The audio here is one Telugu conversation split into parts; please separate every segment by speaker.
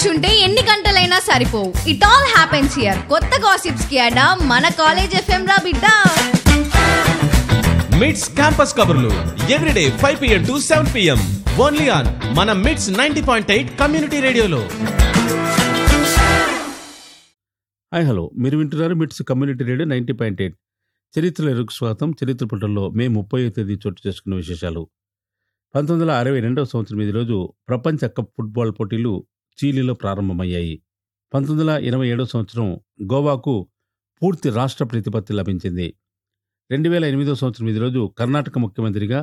Speaker 1: కూర్చుంటే ఎన్ని గంటలైనా సరిపోవు ఇట్ ఆల్ హ్యాపెన్స్ హియర్ కొత్త గాసిప్స్ కి అడా మన కాలేజ్ ఎఫ్ఎం రా బిడ్డ
Speaker 2: మిడ్స్ క్యాంపస్ కబుర్లు everyday five PM to seven PM only on మన MITS ninety point eight community రేడియోలో
Speaker 3: హాయ్ హలో మీరు వింటున్నారు MITS community radio ninety point eight చరిత్ర ఎరుకు స్వాగతం చరిత్ర పుటల్లో మే ముప్పై తేదీ చోటు చేసుకున్న విశేషాలు పంతొమ్మిది వందల అరవై రెండవ సంవత్సరం ఈ రోజు ప్రపంచ కప్ ఫుట్బాల్ పోటీలు చీలీలో ప్రారంభమయ్యాయి పంతొమ్మిది వందల ఎనభై ఏడవ సంవత్సరం గోవాకు పూర్తి రాష్ట్ర ప్రతిపత్తి లభించింది రెండు వేల ఎనిమిదవ సంవత్సరం ఈ రోజు కర్ణాటక ముఖ్యమంత్రిగా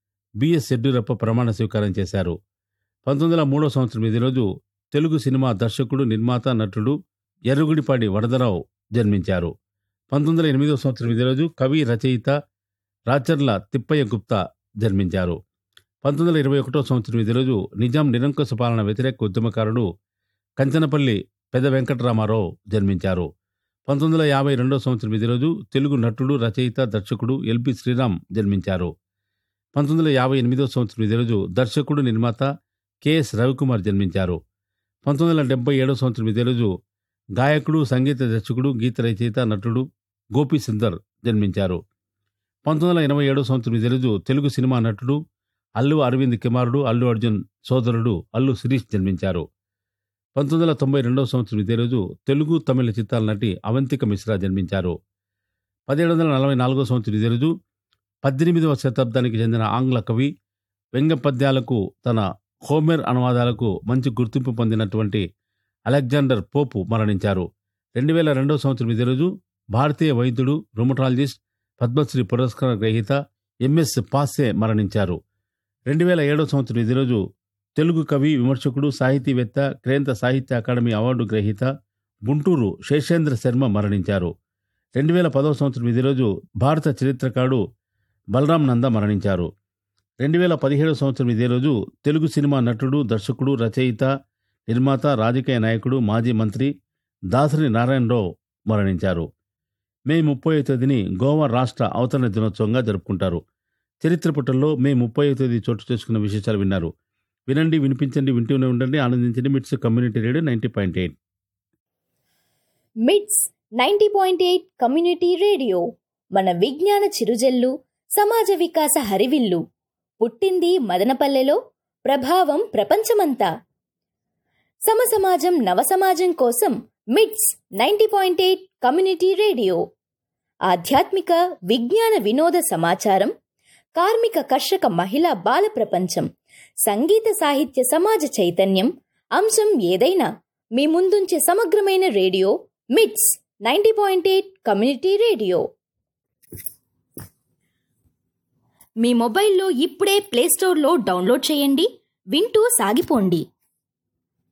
Speaker 3: బిఎస్ యడ్యూరప్ప ప్రమాణ స్వీకారం చేశారు పంతొమ్మిది వందల మూడవ సంవత్సరం ఈ రోజు తెలుగు సినిమా దర్శకుడు నిర్మాత నటుడు ఎర్రగుడిపాడి వరదరావు జన్మించారు పంతొమ్మిది వందల ఎనిమిదవ సంవత్సరం ఇదే రోజు కవి రచయిత రాచర్ల తిప్పయ్య గుప్తా జన్మించారు పంతొమ్మిది వందల ఇరవై ఒకటో సంవత్సరం ఇదే రోజు నిజాం నిరంకుశ పాలన వ్యతిరేక ఉద్యమకారుడు కంచనపల్లి పెద్ద వెంకటరామారావు జన్మించారు పంతొమ్మిది వందల యాభై రెండో సంవత్సరం ఇదే రోజు తెలుగు నటుడు రచయిత దర్శకుడు ఎల్పి శ్రీరామ్ జన్మించారు పంతొమ్మిది వందల యాభై ఎనిమిదో సంవత్సరం ఇదే రోజు దర్శకుడు నిర్మాత కెఎస్ రవికుమార్ జన్మించారు పంతొమ్మిది వందల డెబ్బై ఏడో సంవత్సరం ఇదే రోజు గాయకుడు సంగీత దర్శకుడు గీత రచయిత నటుడు గోపి సుందర్ జన్మించారు పంతొమ్మిది వందల ఎనభై ఏడో సంవత్సరం ఇదే రోజు తెలుగు సినిమా నటుడు అల్లు అరవింద్ కుమారుడు అల్లు అర్జున్ సోదరుడు అల్లు శిరీష్ జన్మించారు పంతొమ్మిది వందల తొంభై రెండవ సంవత్సరం ఇదే రోజు తెలుగు తమిళ చిత్రాల నటి అవంతిక మిశ్రా జన్మించారు పదిహేడు వందల నలభై నాలుగో సంవత్సరం ఇదే రోజు పద్దెనిమిదవ శతాబ్దానికి చెందిన ఆంగ్ల కవి వ్యంగ్య పద్యాలకు తన హోమెర్ అనువాదాలకు మంచి గుర్తింపు పొందినటువంటి అలెగ్జాండర్ పోపు మరణించారు రెండు వేల రెండవ సంవత్సరం ఇదే రోజు భారతీయ వైద్యుడు రుమటాలజిస్ట్ పద్మశ్రీ పురస్కార గ్రహీత ఎంఎస్ పాసే మరణించారు రెండు వేల ఏడవ సంవత్సరం ఇదే రోజు తెలుగు కవి విమర్శకుడు సాహితీవేత్త క్రేంత సాహిత్య అకాడమీ అవార్డు గ్రహీత గుంటూరు శేషేంద్ర శర్మ మరణించారు రెండు వేల పదవ సంవత్సరం ఇదే రోజు భారత చరిత్రకారుడు బలరాం నంద మరణించారు రెండు వేల పదిహేడవ సంవత్సరం ఇదే రోజు తెలుగు సినిమా నటుడు దర్శకుడు రచయిత నిర్మాత రాజకీయ నాయకుడు మాజీ మంత్రి దాసరి నారాయణరావు మరణించారు మే ముప్పై తేదీని గోవా రాష్ట్ర అవతరణ దినోత్సవంగా జరుపుకుంటారు చరిత్ర పుటల్లో మే ముప్పై తేదీ చోటు చేసుకున్న విశేషాలు విన్నారు వినండి వినిపించండి వింటూనే ఉండండి ఆనందించండి MITS community radio ninety point eight
Speaker 4: MITS ninety point eight community radio మన విజ్ఞాన చిరుజల్లు సమాజ వికాస హరివిల్లు పుట్టింది మదనపల్లెలో ప్రభావం ప్రపంచమంతా సమసమాజం నవసమాజం కోసం MITS ninety point eight community radio ఆధ్యాత్మిక విజ్ఞాన వినోద సమాచారం కార్మిక కర్షక మహిళా బాల ప్రపంచం సంగీత సాహిత్య సమాజ చైతన్యం అంశం ఏదైనా మీ ముందుంచే సమగ్రమైన radio MITS ninety point eight community radio మీ మొబైల్లో ఇప్పుడే ప్లేస్టోర్లో డౌన్లోడ్ చేయండి వింటూ సాగిపోండి